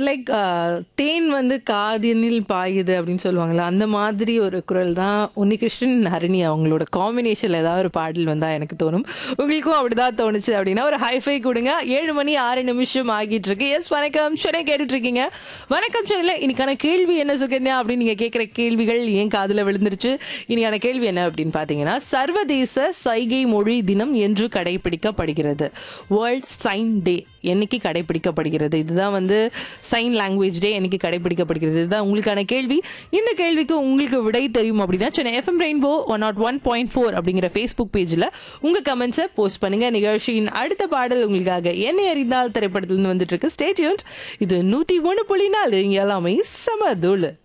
like தேன் வந்து காதினில் பாயுது அப்படின்னு சொல்லுவாங்கல்ல அந்த மாதிரி ஒரு குரல் தான் உன்னிகிருஷ்ணன் ஹரிணி அவங்களோட காம்பினேஷனில் ஏதாவது ஒரு பாடல் வந்தால் எனக்கு தோணும் உங்களுக்கும் அப்படிதான் தோணுச்சு அப்படின்னா ஒரு ஹைஃபை கொடுங்க ஏழு மணி ஆறு நிமிஷம் ஆகிட்டு இருக்கு எஸ் வணக்கம் சென்னை கேட்டுட்டு இருக்கீங்க வணக்கம் சென்னையில் இன்னைக்கான கேள்வி என்ன சுகன்யா அப்படின்னு நீங்கள் கேட்குற கேள்விகள் ஏன் காதில் விழுந்துருச்சு இன்னைக்கான கேள்வி என்ன அப்படின்னு பார்த்தீங்கன்னா சர்வதேச சைகை மொழி தினம் என்று கடைபிடிக்கப்படுகிறது வேர்ல்ட் சைன் டே என்னைக்கு கடைபிடிக்கப்படுகிறது இதுதான் வந்து சைன் லாங்குவேஜ் டே என்னைக்கு கடைபிடிக்கப்படுகிறது இதுதான் உங்களுக்கான கேள்வி இந்த கேள்விக்கு உங்களுக்கு விடை தெரியும் அப்படின்னா Chennai FM rainbow one nought one point four அப்படிங்கிற ஃபேஸ்புக் பேஜில் உங்கள் கமெண்ட்ஸை போஸ்ட் பண்ணுங்க நிகழ்ச்சியின் அடுத்த பாடல் உங்களுக்காக என்னை அறிந்தால் திரைப்படத்திலிருந்து வந்துட்டு இருக்கு ஸ்டேட்யூன் இது நூற்றி ஒன்று புள்ளி நாலு இங்கே எல்லாமே சமதூள்